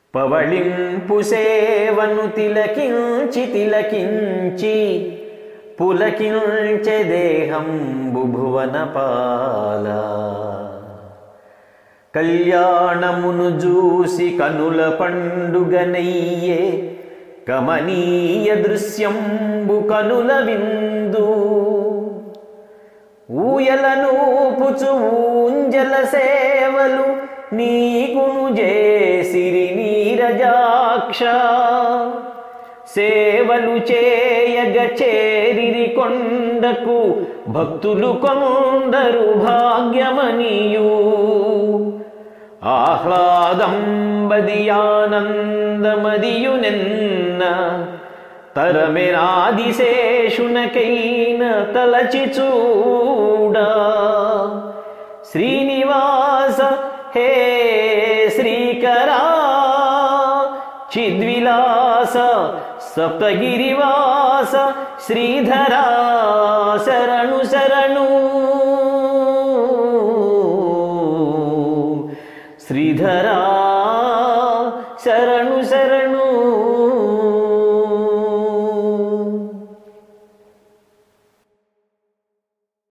పవళింపు సేవను తిలకించి తిలకించి పులకించె దేహం బుభువన పాల కళ్యాణమును జూసి కనుల పండుగనయ్యే కమనీయ దృశ్యంబు కనుల విందు ఊయలను పుచు ఊంజల సేవలు నీకును జేసిరి నీరజాక్ష సేవలు చేయగ చేరిరి కొండకు భక్తులు కొందరు భాగ్యమనియు ఆహ్లాదంబదియానందమదియునెన్న తరమెనాదిశేషునకైన తలచి చూడా శ్రీనివాస హే శ్రీకరా చిద్విలాస సప్తగిరివాస శ్రీధరా శరణు శరణు